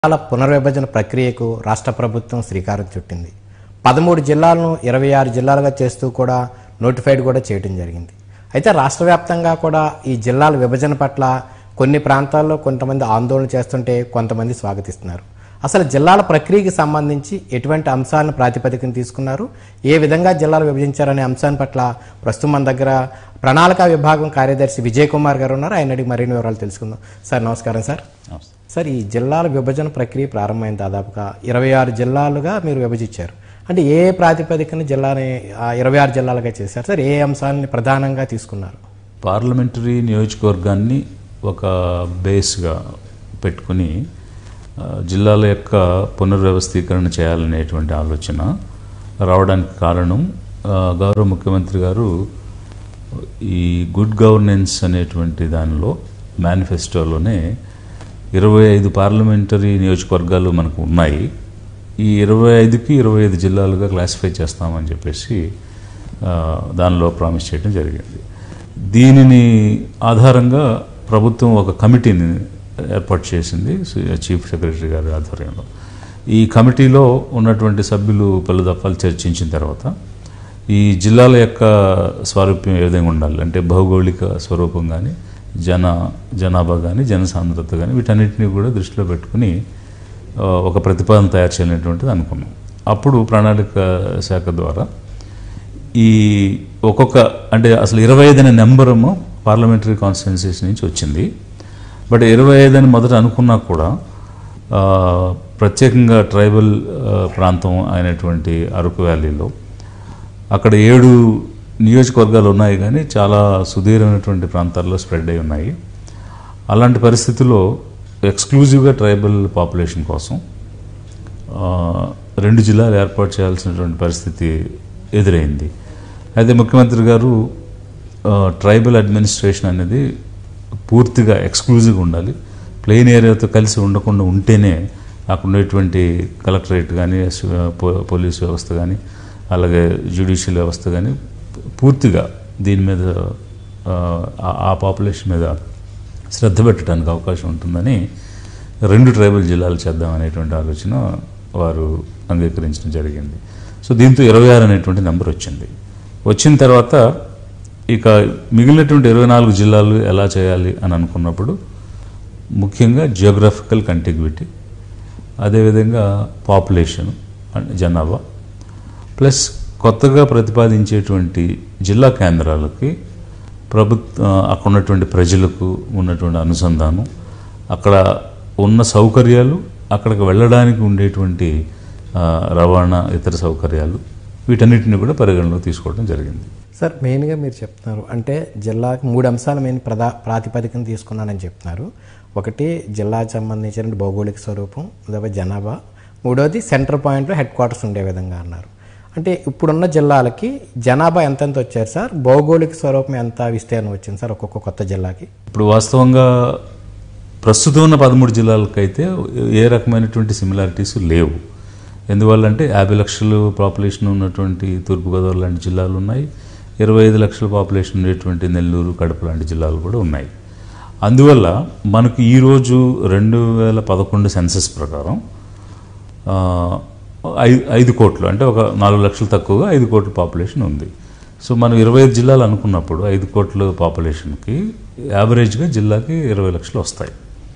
జిల్లాల పునర్విభజన ప్రక్రియకు రాష్ట్ర ప్రభుత్వం శ్రీకారం చుట్టింది పదమూడు జిల్లాలను ఇరవై ఆరు జిల్లాలుగా చేస్తూ కూడా నోటిఫైడ్ కూడా చేయడం జరిగింది అయితే రాష్ట్ర వ్యాప్తంగా కూడా ఈ జిల్లాల విభజన పట్ల కొన్ని ప్రాంతాల్లో కొంతమంది ఆందోళన చేస్తుంటే కొంతమంది స్వాగతిస్తున్నారు అసలు జిల్లాల ప్రక్రియకి సంబంధించి ఎటువంటి అంశాలను ప్రాతిపదికన తీసుకున్నారు ఏ విధంగా జిల్లాలు విభజించారనే అంశాన్ని పట్ల ప్రస్తుతం మన దగ్గర ప్రణాళిక విభాగం కార్యదర్శి విజయ్ కుమార్ గారు ఉన్నారు ఆయన అడిగి మరిన్ని వివరాలు తెలుసుకుందాం సార్ నమస్కారం సార్ సార్ ఈ జిల్లాల విభజన ప్రక్రియ ప్రారంభమైంది దాదాపుగా ఇరవై ఆరు జిల్లాలుగా మీరు విభజించారు అంటే ఏ ప్రాతిపదికన జిల్లాని ఆ ఇరవై ఆరు జిల్లాలుగా చేశారు సార్ ఏ అంశాలని ప్రధానంగా తీసుకున్నారు పార్లమెంటరీ నియోజకవర్గాన్ని ఒక బేస్గా పెట్టుకుని ఆ, జిల్లాల యొక్క పునర్వ్యవస్థీకరణ చేయాలనేటువంటి ఆలోచన రావడానికి కారణం ఆ, గౌరవ ముఖ్యమంత్రి గారు ఈ గుడ్ గవర్నెన్స్ అనేటువంటి దానిలో మేనిఫెస్టోలోనే ఇరవై ఐదు పార్లమెంటరీ నియోజకవర్గాలు మనకు ఉన్నాయి ఈ ఇరవై ఐదుకి ఇరవై ఐదు జిల్లాలుగా క్లాసిఫై చేస్తామని చెప్పేసి ఆ, దానిలో ప్రామిస్ చేయడం జరిగింది దీనిని ఆధారంగా ప్రభుత్వం ఒక కమిటీని ఏర్పాటు చేసింది చీఫ్ సెక్రటరీ గారి ఆధ్వర్యంలో ఈ కమిటీలో ఉన్నటువంటి సభ్యులు పలు దఫాలు చర్చించిన తర్వాత ఈ జిల్లాల యొక్క స్వారూప్యం ఏ విధంగా ఉండాలి అంటే భౌగోళిక స్వరూపం కానీ జన జనాభా కానీ జనసాంద్రత కానీ వీటన్నిటిని కూడా దృష్టిలో పెట్టుకుని ఆ, ఒక ప్రతిపాదన తయారు చేయాలనేటువంటిది అనుకున్నాం అప్పుడు ప్రణాళిక శాఖ ద్వారా ఈ ఒక్కొక్క అంటే అసలు ఇరవై ఐదు అనే నెంబరము పార్లమెంటరీ కాన్స్టిట్యున్సీస్ నుంచి వచ్చింది బట్ ఇరవై ఐదు అని మొదట అనుకున్నా కూడా ఆ, ప్రత్యేకంగా ట్రైబల్ ఆ, ప్రాంతం అయినటువంటి అరకు వ్యాలీలో అక్కడ ఏడు నియోజకవర్గాలు ఉన్నాయి కానీ చాలా సుదీర్ఘమైనటువంటి ప్రాంతాల్లో స్ప్రెడ్ అయి ఉన్నాయి అలాంటి పరిస్థితుల్లో ఎక్స్క్లూజివ్గా ట్రైబల్ పాపులేషన్ కోసం ఆ, రెండు జిల్లాలు ఏర్పాటు చేయాల్సినటువంటి పరిస్థితి ఎదురైంది అయితే ముఖ్యమంత్రి గారు ఆ, ట్రైబల్ అడ్మినిస్ట్రేషన్ అనేది పూర్తిగా ఎక్స్క్లూజివ్గా ఉండాలి ప్లెయిన్ ఏరియాతో కలిసి ఉండకుండా ఉంటేనే అక్కడ ఉండేటువంటి కలెక్టరేట్ కానీ పో- పోలీస్ వ్యవస్థ కానీ అలాగే జ్యుడిషియల్ వ్యవస్థ కానీ పూర్తిగా దీని మీద ఆ, ఆ- ఆ పాపులేషన్ మీద శ్రద్ధ పెట్టడానికి అవకాశం ఉంటుందని రెండు ట్రైబల్ జిల్లాలు చేద్దాం అనేటువంటి ఆలోచన వారు అంగీకరించడం జరిగింది సో దీంతో ఇరవై ఆరు అనేటువంటి నెంబర్ వచ్చింది వచ్చిన తర్వాత ఇక మిగిలినటువంటి ఇరవై నాలుగు జిల్లాలు ఎలా చేయాలి అని అనుకున్నప్పుడు ముఖ్యంగా జియోగ్రఫికల్ కంటిగ్విటీ అదేవిధంగా పాపులేషన్ అంటే జనాభా ప్లస్ కొత్తగా ప్రతిపాదించేటువంటి జిల్లా కేంద్రాలకి ప్రభుత్వ అక్కడ ఉన్నటువంటి ప్రజలకు ఉన్నటువంటి అనుసంధానం అక్కడ ఉన్న సౌకర్యాలు అక్కడికి వెళ్ళడానికి ఉండేటువంటి ఆ, రవాణా ఇతర సౌకర్యాలు వీటన్నిటిని కూడా పరిగణలోకి తీసుకోవడం జరిగింది సార్ మెయిన్గా మీరు చెప్తున్నారు అంటే జిల్లాకి మూడు అంశాలు మెయిన్ ప్రధా ప్రాతిపదికన తీసుకున్నానని చెప్తున్నారు ఒకటి జిల్లాకు సంబంధించిన భౌగోళిక స్వరూపం అదే జనాభా మూడోది సెంటర్ పాయింట్లో హెడ్ క్వార్టర్స్ ఉండే విధంగా అన్నారు అంటే ఇప్పుడున్న జిల్లాలకి జనాభా ఎంతెంత వచ్చారు సార్ భౌగోళిక స్వరూపం ఎంత విస్తీర్ణం వచ్చింది సార్ ఒక్కొక్క కొత్త జిల్లాకి ఇప్పుడు వాస్తవంగా ప్రస్తుతం ఉన్న పదమూడు జిల్లాలకైతే ఏ రకమైనటువంటి సిమిలారిటీస్ లేవు ఎందువల్లంటే యాభై లక్షలు పాపులేషన్ ఉన్నటువంటి తూర్పుగోదావరి లాంటి జిల్లాలు ఉన్నాయి ఇరవై ఐదు లక్షల పాపులేషన్ ఉండేటువంటి నెల్లూరు కడప లాంటి జిల్లాలు కూడా ఉన్నాయి అందువల్ల మనకు ఈరోజు రెండు వేల పదకొండు సెన్సస్ ప్రకారం ఆ, ఐదు ఐదు కోట్లు అంటే ఒక నాలుగు లక్షలు తక్కువగా ఐదు కోట్ల పాపులేషన్ ఉంది సో మనం ఇరవై ఐదు జిల్లాలు అనుకున్నప్పుడు ఐదు కోట్ల పాపులేషన్కి యావరేజ్గా జిల్లాకి ఇరవై లక్షలు వస్తాయి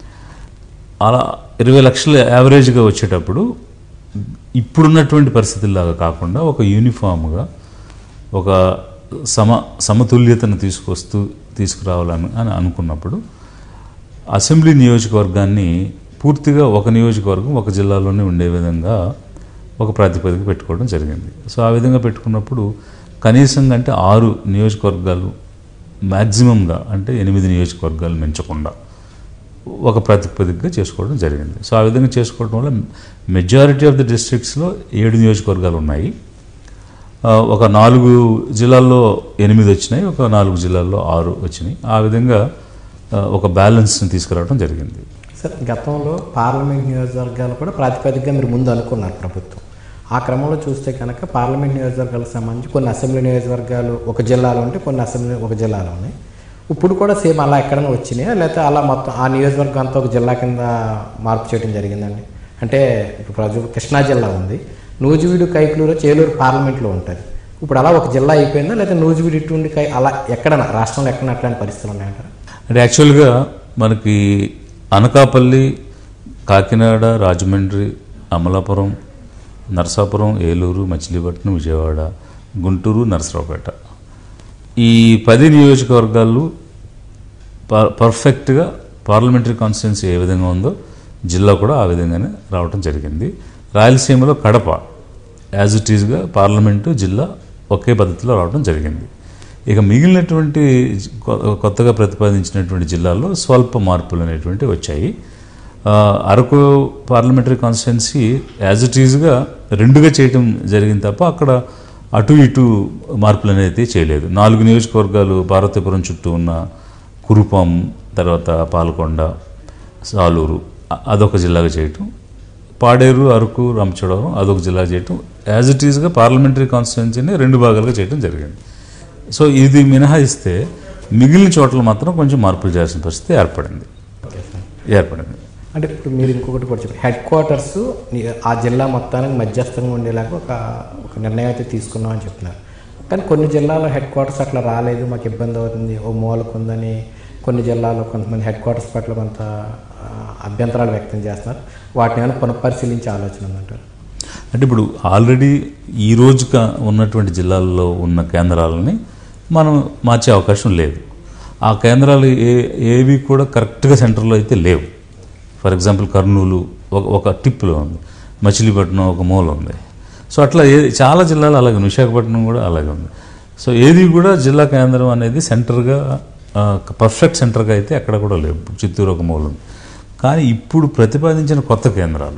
అలా ఇరవై లక్షలు యావరేజ్గా వచ్చేటప్పుడు ఇప్పుడున్నటువంటి పరిస్థితుల్లాగా కాకుండా ఒక యూనిఫామ్గా ఒక సమ సమతుల్యతను తీసుకొస్తూ తీసుకురావాలని అని అనుకున్నప్పుడు అసెంబ్లీ నియోజకవర్గాన్ని పూర్తిగా ఒక నియోజకవర్గం ఒక జిల్లాలోనే ఉండే విధంగా ఒక ప్రాతిపదిక పెట్టుకోవడం జరిగింది సో ఆ విధంగా పెట్టుకున్నప్పుడు కనీసం అంటే ఆరు నియోజకవర్గాలు మ్యాక్సిమంగా అంటే ఎనిమిది నియోజకవర్గాలు మించకుండా ఒక ప్రాతిపదికగా చేసుకోవడం జరిగింది సో ఆ విధంగా చేసుకోవడం వల్ల మెజారిటీ ఆఫ్ ది డిస్ట్రిక్ట్స్లో ఏడు నియోజకవర్గాలు ఉన్నాయి ఆ, ఒక నాలుగు జిల్లాల్లో ఎనిమిది వచ్చినాయి ఒక నాలుగు జిల్లాల్లో ఆరు వచ్చినాయి ఆ విధంగా ఆ, ఒక బ్యాలెన్స్ని తీసుకురావడం జరిగింది సార్ గతంలో పార్లమెంట్ నియోజకవర్గాలు కూడా ప్రాతిపదికగా మీరు ముందు అనుకున్నారు ప్రభుత్వం ఆ క్రమంలో చూస్తే కనుక పార్లమెంట్ నియోజకవర్గాలకు సంబంధించి కొన్ని అసెంబ్లీ నియోజకవర్గాలు ఒక జిల్లాలో ఉంటే కొన్ని అసెంబ్లీ ఒక జిల్లాలో ఉన్నాయి ఇప్పుడు కూడా సేమ్ అలా ఎక్కడైనా వచ్చినాయా లేకపోతే అలా మొత్తం ఆ నియోజకవర్గం అంతా ఒక జిల్లా కింద మార్పు చేయడం జరిగిందండి అంటే ఇప్పుడు ప్రజలు కృష్ణా జిల్లా ఉంది నూజివీడు కైకులూరు చేలూరు పార్లమెంట్లో ఉంటుంది ఇప్పుడు అలా ఒక జిల్లా అయిపోయిందా లేదా నూజివీడు ఇటువంటి కై అలా ఎక్కడ రాష్ట్రంలో ఎక్కడ అట్లాంటి పరిస్థితులు ఉన్నాయంటారా అంటే యాక్చువల్గా మనకి అనకాపల్లి కాకినాడ రాజమండ్రి అమలాపురం నరసాపురం ఏలూరు మచిలీపట్నం విజయవాడ గుంటూరు నరసరావుపేట ఈ పది నియోజకవర్గాలు ప- పర్ఫెక్ట్గా పార్లమెంటరీ కాన్స్టిట్యున్సీ ఏ విధంగా ఉందో జిల్లా కూడా ఆ విధంగానే రావటం జరిగింది రాయలసీమలో కడప యాజ్ ఇట్ ఈజ్గా పార్లమెంటు జిల్లా ఒకే పద్ధతిలో రావడం జరిగింది ఇక మిగిలినటువంటి కొ- కొత్తగా ప్రతిపాదించినటువంటి జిల్లాల్లో స్వల్ప మార్పులు అనేటువంటివి వచ్చాయి ఆ, Araku parliamentary constituency as it ఈజ్గా రెండుగా చేయటం జరిగింది తప్ప అక్కడ అటు ఇటు మార్పులు అనేది చేయలేదు నాలుగు నియోజకవర్గాలు పార్వతీపురం చుట్టూ ఉన్న కురుపాం తర్వాత పాలకొండ సాలూరు అ- అదొక జిల్లాగా చేయటం పాడేరు అరకు రంపచోడవరం అదొక జిల్లా చేయటం యాజ్ ఇట్ ఈజ్గా పార్లమెంటరీ కాన్స్టిట్యున్సీని రెండు భాగాలుగా చేయడం జరిగింది సో ఇది మినహాయిస్తే మిగిలిన చోట్ల మాత్రం కొంచెం మార్పులు చేయాల్సిన పరిస్థితి ఏర్పడింది ఓకే సార్ ఏర్పడింది అంటే ఇప్పుడు మీరు ఇంకొకటి కూడా చెప్పారు హెడ్ క్వార్టర్స్ ఆ జిల్లా మొత్తానికి మధ్యస్థంగా ఉండేలాగా ఒక ఒక నిర్ణయం అయితే తీసుకున్నాం అని చెప్తున్నారు కానీ కొన్ని జిల్లాలో హెడ్ క్వార్టర్స్ అట్లా రాలేదు మాకు ఇబ్బంది అవుతుంది ఓ మూలకు ఉందని కొన్ని జిల్లాలో కొంతమంది హెడ్ క్వార్టర్స్ పట్ల కొంత ఆ, అభ్యంతరాలు వ్యక్తం చేస్తున్నారు వాటిని ఏమైనా పునఃపరిశీలించే ఆలోచన ఉందంటారు అంటే ఇప్పుడు ఆల్రెడీ ఈ రోజుగా ఉన్నటువంటి జిల్లాల్లో ఉన్న కేంద్రాలని మనం మార్చే అవకాశం లేదు ఆ కేంద్రాలు ఏ ఏవి కూడా కరెక్ట్గా సెంటర్లో అయితే లేవు ఫర్ ఎగ్జాంపుల్ కర్నూలు ఒక ఒక టిప్లో ఉంది మచిలీపట్నం ఒక మూల ఉంది సో అట్లా ఏ చాలా జిల్లాలు అలాగే ఉంది. విశాఖపట్నం కూడా అలాగే ఉంది సో ఏది కూడా జిల్లా కేంద్రం అనేది సెంటర్గా పర్ఫెక్ట్ సెంటర్గా అయితే ఎక్కడ కూడా లేవు చిత్తూరు ఒక మూల ఉంది కానీ ఇప్పుడు ప్రతిపాదించిన కొత్త కేంద్రాలు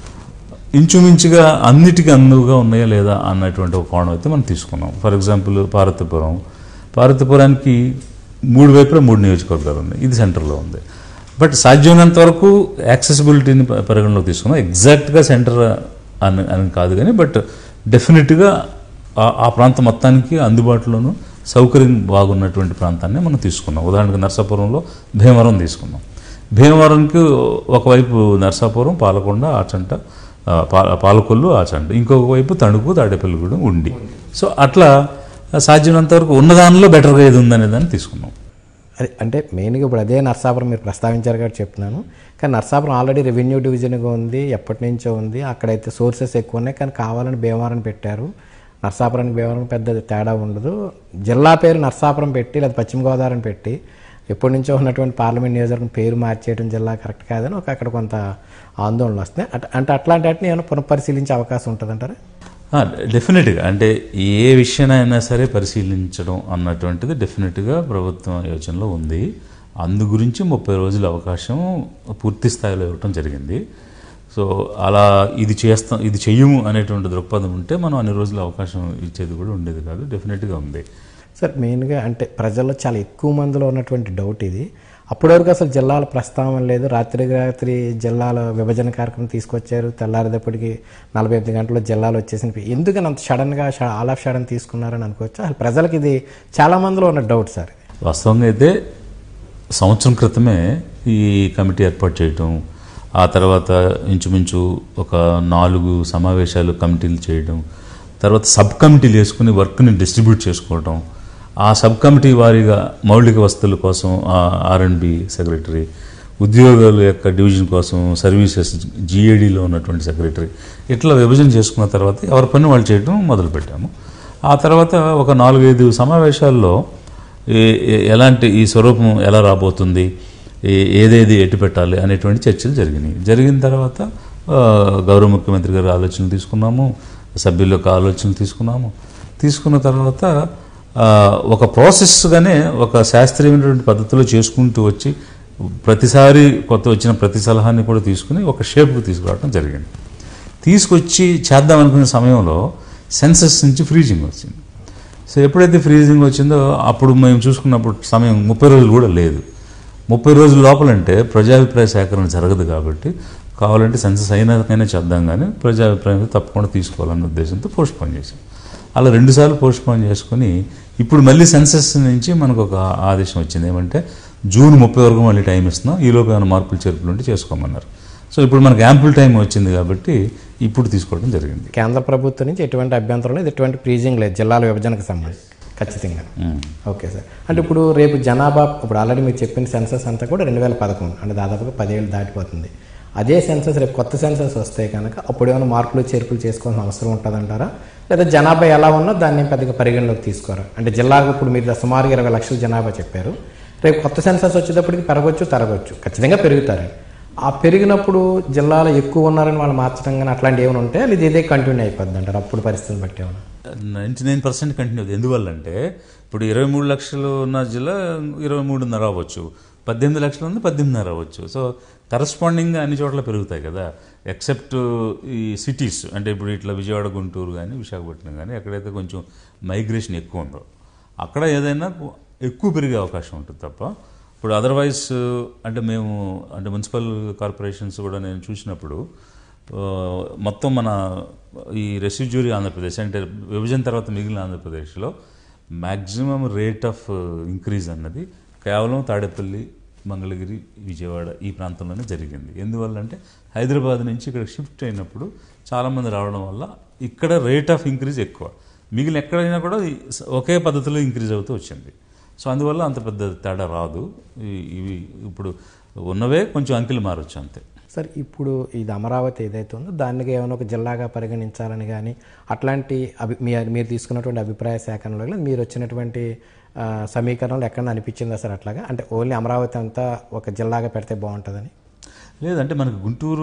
ఇంచుమించుగా అన్నిటికీ అందుగా ఉన్నాయా లేదా అన్నటువంటి ఒక కోణం అయితే మనం తీసుకున్నాం ఫర్ ఎగ్జాంపుల్ పార్వతీపురం పార్వతీపురానికి మూడు వైపులా మూడు నియోజకవర్గాలు ఉన్నాయి ఇది సెంటర్లో ఉంది బట్ సాధ్యమైనంత వరకు యాక్సెసిబిలిటీని ప- పరిగణలోకి తీసుకున్నాం ఎగ్జాక్ట్గా సెంటర్ అని అని కాదు కానీ బట్ డెఫినెట్గా ఆ- ఆ ప్రాంతం మొత్తానికి అందుబాటులోను సౌకర్యం బాగున్నటువంటి ప్రాంతాన్ని మనం తీసుకున్నాం ఉదాహరణకు నర్సాపురంలో భీమవరం తీసుకున్నాం భీమవరంకి ఒకవైపు నర్సాపురం పాలకొండ ఆచంట ఆ, పా- పాలకొల్లు ఆచంట ఇంకొక వైపు తణుకు తాడేపల్లిగూడెం ఉండి సో అట్లా సాధ్యమైనంత వరకు ఉన్న దానిలో బెటర్గా ఏది ఉందనే దాన్ని తీసుకున్నాం అదే అంటే మెయిన్గా ఇప్పుడు అదే నర్సాపురం మీరు ప్రస్తావించారు కాబట్టి చెప్తున్నాను కానీ నర్సాపురం ఆల్రెడీ రెవెన్యూ డివిజన్గా ఉంది ఎప్పటి నుంచో ఉంది అక్కడైతే సోర్సెస్ ఎక్కువ ఉన్నాయి కానీ కావాలని భీమవరం పెట్టారు నర్సాపురానికి భీమవరం పెద్ద తేడా ఉండదు జిల్లా పేరు నర్సాపురం పెట్టి లేదా పశ్చిమ గోదావరి అని పెట్టి ఎప్పటి నుంచో ఉన్నటువంటి పార్లమెంట్ నియోజకవర్గం పేరు మార్చేయడం జిల్లా కరెక్ట్ కాదని ఒక అక్కడ కొంత ఆందోళనలు వస్తున్నాయి అట్- అంటే అట్లాంటి వాటిని ఏమైనా పునఃపరిశీలించే అవకాశం ఉంటుందంటారా ఆ, డెఫినెట్గా అంటే ఏ విషయానైనా సరే పరిశీలించడం అన్నటువంటిది డెఫినెట్గా ప్రభుత్వం యోచనలో ఉంది అందు గురించి ముప్పై రోజుల అవకాశం పూర్తి స్థాయిలో ఇవ్వటం జరిగింది సో అలా ఇది చేస్తాం ఇది చెయ్యము అనేటువంటి దృక్పథం ఉంటే మనం అన్ని రోజుల అవకాశం ఇచ్చేది కూడా ఉండేది కాదు డెఫినెట్గా ఉంది సార్ మెయిన్గా అంటే ప్రజల్లో చాలా ఎక్కువ మందిలో ఉన్నటువంటి డౌట్ ఇది అప్పటి వరకు అసలు జిల్లాల ప్రస్తావన లేదు రాత్రి రాత్రి జిల్లాల విభజన కార్యక్రమం తీసుకొచ్చారు తెల్లారేటప్పటికి నలభై ఎనిమిది గంటల్లో జిల్లాలు వచ్చేసింది ఎందుకని అంత సడన్గా ఆల్ ఆఫ్ సడన్ తీసుకున్నారని అనుకోవచ్చు అసలు ప్రజలకి ఇది చాలా మందిలో ఉన్న డౌట్ సార్ వాస్తవంగా అయితే సంవత్సరం క్రితమే ఈ కమిటీ ఏర్పాటు చేయటం ఆ తర్వాత ఇంచుమించు ఒక నాలుగు సమావేశాలు కమిటీలు చేయడం తర్వాత సబ్ కమిటీలు వేసుకుని వర్క్ని డిస్ట్రిబ్యూట్ చేసుకోవటం ఆ సబ్ కమిటీ వారీగా మౌలిక వస్తువుల కోసం ఆర్ అండ్ బి సెక్రటరీ ఉద్యోగాల యొక్క డివిజన్ కోసం సర్వీసెస్ జిఏడిలో ఉన్నటువంటి సెక్రటరీ ఇట్లా విభజన చేసుకున్న తర్వాత ఎవరి పని వాళ్ళు చేయడం మొదలుపెట్టాము ఆ తర్వాత ఒక నాలుగైదు సమావేశాల్లో ఏ- ఏ- ఎలాంటి ఈ స్వరూపం ఎలా రాబోతుంది ఏ- ఏదేది ఎటు పెట్టాలి అనేటువంటి చర్చలు జరిగినాయి జరిగిన తర్వాత ఆ, గౌరవ ముఖ్యమంత్రి గారి ఆలోచనలు తీసుకున్నాము సభ్యుల యొక్క ఆలోచనలు తీసుకున్నాము తీసుకున్న తర్వాత ఆ, ఒక ప్రాసెస్గానే ఒక శాస్త్రీయమైనటువంటి పద్ధతిలో చేసుకుంటూ వచ్చి ప్రతిసారి కొత్త వచ్చిన ప్రతి సలహాన్ని కూడా తీసుకుని ఒక షేప్కి తీసుకురావడం జరిగింది తీసుకొచ్చి చేద్దాం అనుకునే సమయంలో సెన్సస్ నుంచి ఫ్రీజింగ్ వచ్చింది సో ఎప్పుడైతే ఫ్రీజింగ్ వచ్చిందో అప్పుడు మేము చూసుకున్నప్పుడు సమయం ముప్పై రోజులు కూడా లేదు ముప్పై రోజుల లోపలంటే ప్రజాభిప్రాయ సేకరణ జరగదు కాబట్టి కావాలంటే సెన్సస్ అయినాకైనా చేద్దాం కానీ ప్రజాభిప్రాయం తప్పకుండా తీసుకోవాలన్న ఉద్దేశంతో పోస్ట్ పోన్ చేసాం అలా రెండుసార్లు పోస్ట్ పోన్ చేసుకుని ఇప్పుడు మళ్ళీ సెన్సస్ నుంచి మనకు ఒక ఆదేశం వచ్చింది ఏమంటే జూన్ ముప్పై వరకు మళ్ళీ టైం ఇస్తున్నాం ఈలోపు ఏమైనా మార్పులు చేర్పులు ఉంటే చేసుకోమన్నారు సో సో ఇప్పుడు మనకు యాంపుల్ టైం వచ్చింది కాబట్టి ఇప్పుడు తీసుకోవడం జరిగింది కేంద్ర ప్రభుత్వం నుంచి ఎటువంటి అభ్యంతరం లేదు ఎటువంటి ప్రీజింగ్ లేదు జిల్లాల విభజనకు సంబంధించి ఖచ్చితంగా ఓకే సార్ అంటే ఇప్పుడు రేపు జనాభా ఇప్పుడు ఆల్రెడీ మీరు చెప్పిన సెన్సస్ అంతా కూడా రెండు వేల పదకొండు అంటే దాదాపుగా పదేళ్ళు దాటిపోతుంది అదే సెన్సస్ రేపు కొత్త సెన్సస్ వస్తే కనుక అప్పుడు ఏమైనా మార్పులు చేర్పులు చేసుకోవాల్సిన అవసరం ఉంటుందంటారా లేదా జనాభా ఎలా ఉన్నా దాన్ని పెద్దగా పరిగణలోకి తీసుకోరా అంటే జిల్లాకు ఇప్పుడు మీరు సుమారుగా ఇరవై లక్షల జనాభా చెప్పారు రేపు కొత్త సెన్సస్ వచ్చేటప్పటికి పెరగవచ్చు తరగవచ్చు ఖచ్చితంగా పెరుగుతారు ఆ పెరిగినప్పుడు జిల్లాలో ఎక్కువ ఉన్నారని వాళ్ళు మార్చడం కానీ అట్లాంటి ఏమైనా ఉంటే లేదా ఇదే కంటిన్యూ అయిపోద్ది అంటారు అప్పుడు పరిస్థితులు బట్టి ఏమైనా నైంటీ నైన్ పర్సెంట్ కంటిన్యూ అవుతుంది ఎందువల్లంటే ఇప్పుడు ఇరవై మూడు లక్షలు ఉన్న జిల్లా ఇరవై మూడున్నర అవ్వచ్చు పద్దెనిమిది లక్షలు ఉంది పద్దెనిమిదిన్నర అవ్వచ్చు సో కరస్పాండింగ్గా అన్ని చోట్ల పెరుగుతాయి కదా ఎక్సెప్ట్ ఈ సిటీస్ అంటే ఇప్పుడు ఇట్లా విజయవాడ గుంటూరు కానీ విశాఖపట్నం కానీ ఎక్కడైతే కొంచెం మైగ్రేషన్ ఎక్కువ ఉందో అక్కడ ఏదైనా ఎక్కువ పెరిగే అవకాశం ఉంటుంది తప్ప ఇప్పుడు అదర్వైజ్ అంటే మేము అంటే మున్సిపల్ కార్పొరేషన్స్ కూడా నేను చూసినప్పుడు ఆ, మొత్తం మన ఈ రెసిడ్యూరీ ఆంధ్రప్రదేశ్ అంటే విభజన తర్వాత మిగిలిన ఆంధ్రప్రదేశ్లో మ్యాక్సిమం రేట్ ఆఫ్ ఇంక్రీజ్ అన్నది కేవలం తాడేపల్లి మంగళగిరి విజయవాడ ఈ ప్రాంతంలోనే జరిగింది ఎందువల్ల అంటే హైదరాబాద్ నుంచి ఇక్కడ షిఫ్ట్ అయినప్పుడు చాలామంది రావడం వల్ల ఇక్కడ రేట్ ఆఫ్ ఇంక్రీజ్ ఎక్కువ మిగిలిన ఎక్కడైనా కూడా ఈ స- ఒకే పద్ధతిలో ఇంక్రీజ్ అవుతూ వచ్చింది సో అందువల్ల అంత పెద్ద తేడా రాదు ఈ- ఇవి ఇప్పుడు ఉన్నవే కొంచెం అంకెలు మారొచ్చు అంతే సార్ ఇప్పుడు ఇది అమరావతి ఏదైతే ఉందో దానికి ఏమైనా ఒక జిల్లాగా పరిగణించాలని కానీ అట్లాంటి అభి మీ మీరు తీసుకున్నటువంటి అభిప్రాయ సేకరణలో కానీ మీరు వచ్చినటువంటి ఆ, సమీకరణలు ఎక్కడ అనిపించిందా సార్ అట్లాగా అంటే ఓన్లీ అమరావతి అంతా ఒక జిల్లాగా పెడితే బాగుంటుందని లేదంటే మనకు గుంటూరు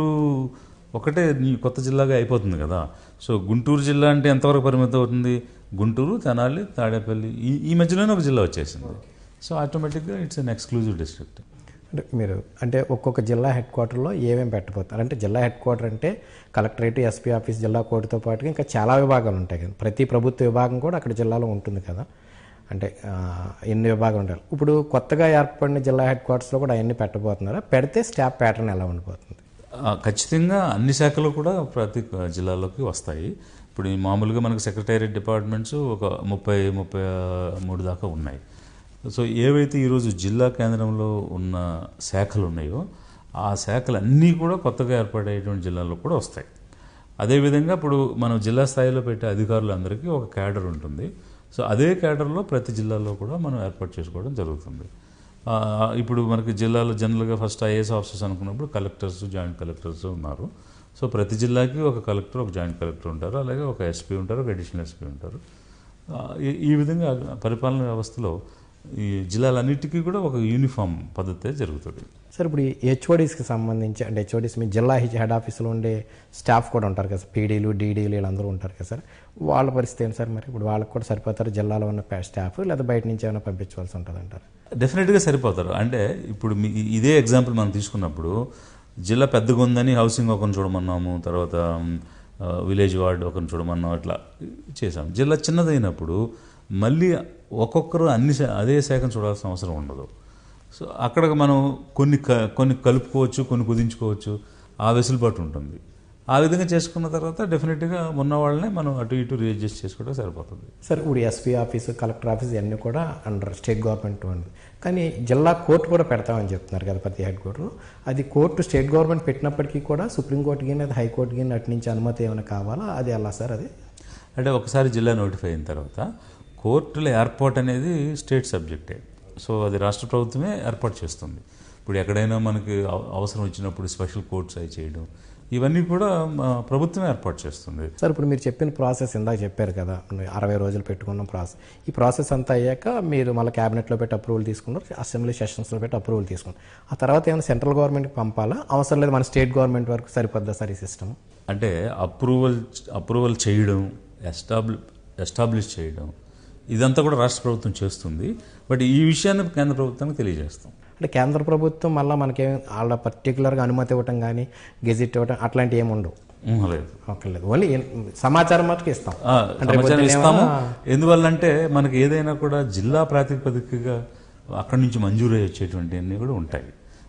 ఒకటే నీ కొత్త జిల్లాగా అయిపోతుంది కదా సో గుంటూరు జిల్లా అంటే ఎంతవరకు పరిమితం అవుతుంది గుంటూరు తెనాలి తాడేపల్లి ఈ ఈ మధ్యలోనే ఒక జిల్లా వచ్చేసింది సో ఆటోమేటిక్గా ఇట్స్ అన్ ఎక్స్క్లూజివ్ డిస్ట్రిక్ట్ అంటే మీరు అంటే ఒక్కొక్క జిల్లా హెడ్ క్వార్టర్లో ఏమేమి పెట్టబోతున్నారు అంటే జిల్లా హెడ్ క్వార్టర్ అంటే కలెక్టరేట్ ఎస్పీ ఆఫీస్ జిల్లా కోర్టుతో పాటుగా ఇంకా చాలా విభాగాలు ఉంటాయి కదా ప్రతి ప్రభుత్వ విభాగం కూడా అక్కడ జిల్లాలో ఉంటుంది కదా అంటే ఆ, ఎన్ని విభాగాలు ఉంటాయి ఇప్పుడు కొత్తగా ఏర్పడిన జిల్లా హెడ్ క్వార్టర్స్లో కూడా అవన్నీ పెట్టబోతున్నారా పెడితే స్టాఫ్ ప్యాటర్న్ ఎలా ఉండిపోతుంది ఆ, ఖచ్చితంగా అన్ని శాఖలు కూడా ప్రతి జిల్లాలోకి వస్తాయి ఇప్పుడు ఈ మామూలుగా మనకు సెక్రటేరియట్ డిపార్ట్మెంట్స్ ఒక ముప్పై ముప్పై మూడు దాకా ఉన్నాయి సో ఏవైతే ఈరోజు జిల్లా కేంద్రంలో ఉన్న శాఖలు ఉన్నాయో ఆ శాఖలు అన్నీ కూడా కొత్తగా ఏర్పడేటువంటి జిల్లాల్లో కూడా వస్తాయి అదేవిధంగా ఇప్పుడు మనం జిల్లా స్థాయిలో పెట్టే అధికారులందరికీ ఒక క్యాడర్ ఉంటుంది సో అదే క్యాడర్లో ప్రతి జిల్లాలో కూడా మనం ఏర్పాటు చేసుకోవడం జరుగుతుంది ఆ, ఇప్పుడు మనకి జిల్లాలో జనరల్గా ఫస్ట్ ఐఏఎస్ ఆఫీసర్స్ అనుకున్నప్పుడు కలెక్టర్స్ జాయింట్ కలెక్టర్స్ ఉన్నారు సో ప్రతి జిల్లాకి ఒక కలెక్టర్ ఒక జాయింట్ కలెక్టర్ ఉంటారు అలాగే ఒక ఎస్పీ ఉంటారు ఒక అడిషనల్ ఎస్పీ ఉంటారు ఆ, ఈ- ఈ విధంగా పరిపాలన వ్యవస్థలో ఈ జిల్లాలన్నిటికీ కూడా ఒక యూనిఫామ్ పద్ధతే జరుగుతుంది సార్ ఇప్పుడు ఈ హెచ్ఓడీస్కి సంబంధించి అంటే హెచ్ఓడీస్ మీ జిల్లా హెడ్ ఆఫీసులో ఉండే స్టాఫ్ కూడా ఉంటారు కదా పీడీలు డీడీలు వీళ్ళందరూ ఉంటారు కదా సార్ వాళ్ళ పరిస్థితి ఏంటి సార్ మరి ఇప్పుడు వాళ్ళకి కూడా సరిపోతారు జిల్లాలో ఉన్న పే- స్టాఫ్ లేదా బయట నుంచి ఏమైనా పంపించవలసి ఉంటుంది అంటారు డెఫినెట్గా సరిపోతారు అంటే ఇప్పుడు మీ ఇదే ఎగ్జాంపుల్ మనం తీసుకున్నప్పుడు జిల్లా పెద్దగా ఉందని హౌసింగ్ ఒకరిని చూడమన్నాము తర్వాత ఆ, విలేజ్ వార్డ్ ఒకరిని చూడమన్నాం అట్లా చేసాం జిల్లా చిన్నదైనప్పుడు మళ్ళీ ఒక్కొక్కరు అన్ని శా- అదే శాఖను చూడాల్సిన అవసరం ఉండదు సో అక్కడ మనం కొన్ని క- కొన్ని కలుపుకోవచ్చు కొన్ని కుదించుకోవచ్చు ఆ వెసులుబాటు ఉంటుంది ఆ విధంగా చేసుకున్న తర్వాత డెఫినెట్గా ఉన్న వాళ్ళనే మనం అటు ఇటు రీఅడ్జస్ట్ చేసుకోవడం సరిపోతుంది సార్ ఇప్పుడు ఎస్పీ ఆఫీసు కలెక్టర్ ఆఫీస్ ఇవన్నీ కూడా అండర్ స్టేట్ గవర్నమెంట్ ఉంది కానీ జిల్లా కోర్టు కూడా పెడతామని చెప్తున్నారు కదా ప్రతి హెడ్ కోర్టు అది కోర్టు స్టేట్ గవర్నమెంట్ పెట్టినప్పటికీ కూడా సుప్రీంకోర్టు కానీ లేదా హైకోర్టు కానీ అటు నుంచి అనుమతి ఏమైనా కావాలా అది ఎలా సార్ అది అంటే ఒకసారి జిల్లా నోటిఫై అయిన తర్వాత కోర్టుల ఏర్పాటు అనేది స్టేట్ సబ్జెక్టే సో అది రాష్ట్ర ప్రభుత్వమే ఏర్పాటు చేస్తుంది ఇప్పుడు ఎక్కడైనా మనకి అవ- అవసరం వచ్చినప్పుడు స్పెషల్ కోర్ట్స్ అవి చేయడం ఇవన్నీ కూడా మా ప్రభుత్వమే ఏర్పాటు చేస్తుంది సార్ ఇప్పుడు మీరు చెప్పిన ప్రాసెస్ ఇందాక చెప్పారు కదా అరవై రోజులు పెట్టుకున్న ప్రాసెస్ ఈ ప్రాసెస్ అంతా అయ్యాక మీరు మళ్ళీ క్యాబినెట్లో పెట్టి అప్రూవల్ తీసుకున్నారు అసెంబ్లీ సెషన్స్లో పెట్టి అప్రూవల్ తీసుకున్నారు ఆ తర్వాత ఏమైనా సెంట్రల్ గవర్నమెంట్కి పంపాలా అవసరం లేదు మన స్టేట్ గవర్నమెంట్ వరకు సరిపోద్దా సార్ ఈ సిస్టమ్ అంటే అప్రూవల్ అప్రూవల్ చేయడం ఎస్టాబ్లి ఎస్టాబ్లిష్ చేయడం ఇదంతా కూడా రాష్ట్ర ప్రభుత్వం చేస్తుంది బట్ ఈ విషయాన్ని కేంద్ర ప్రభుత్వానికి తెలియజేస్తాం అంటే కేంద్ర ప్రభుత్వం మళ్ళీ మనకేం వాళ్ళ పర్టికులర్గా అనుమతి ఇవ్వటం కానీ గెజిట్ ఇవ్వటం అట్లాంటివి ఏమి ఉండవు ఉమ్, లేదు ఓకే లేదు ఓన్లీ సమాచారం మటుకు ఇస్తాం ఆ, సమాచారం ఇస్తాము ఎందువల్లంటే మనకి ఏదైనా కూడా జిల్లా ప్రాతిపదికగా అక్కడి నుంచి మంజూరు అయ్యి వచ్చేటువంటి అన్నీ కూడా ఉంటాయి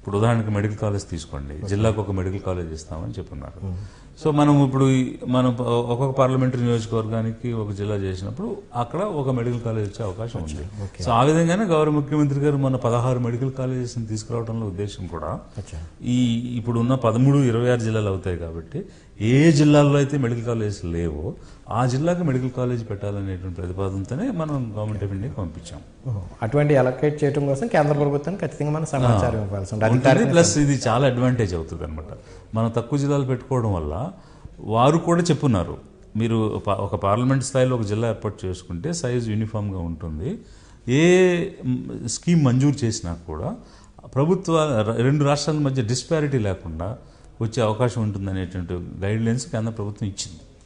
ఇప్పుడు ఉదాహరణకి మెడికల్ కాలేజ్ తీసుకోండి జిల్లాకు ఒక మెడికల్ కాలేజ్ ఇస్తామని చెప్పున్నారు సో మనం ఇప్పుడు ఈ- మనం ఒక్కొక్క పార్లమెంటరీ నియోజకవర్గానికి ఒక జిల్లా చేసినప్పుడు అక్కడ ఒక మెడికల్ కాలేజ్ వచ్చే అవకాశం ఉంది సో ఆ విధంగానే గౌరవ ముఖ్యమంత్రి గారు మన పదహారు మెడికల్ కాలేజెస్ తీసుకురావడంలో ఉద్దేశం కూడా అచ్చా ఈ ఇప్పుడు ఉన్న పదమూడు ఇరవై ఆరు జిల్లాలు అవుతాయి కాబట్టి ఏ జిల్లాల్లో అయితే మెడికల్ కాలేజెస్ లేవో ఆ జిల్లాకి మెడికల్ కాలేజ్ పెట్టాలనేటువంటి ప్రతిపాదనతోనే మనం గవర్నమెంట్ ఆఫ్ ఇండియాకి పంపించాం ఓహో. అటువంటి అలొకేట్ చేయడం కోసం కేంద్ర ప్రభుత్వానికి ఖచ్చితంగా మనం సమాచారం ఇవ్వాల్సి ఉంటుంది ఉంటుంది. అధికారిక ప్లస్ ఇది చాలా అడ్వాంటేజ్ అవుతుంది అనమాట మనం తక్కువ జిల్లాలు పెట్టుకోవడం వల్ల వారు కూడా చెప్పున్నారు మీరు ప- ఒక పార్లమెంట్ స్థాయిలో ఒక జిల్లా ఏర్పాటు చేసుకుంటే సైజ్ యూనిఫామ్గా ఉంటుంది ఏ మ్, స్కీమ్ మంజూరు చేసినా కూడా ప్రభుత్వ ర- రెండు రాష్ట్రాల మధ్య డిస్పారిటీ లేకుండా వచ్చే అవకాశం ఉంటుంది అనేటువంటి గైడ్ లైన్స్ కేంద్ర ప్రభుత్వం ఇచ్చింది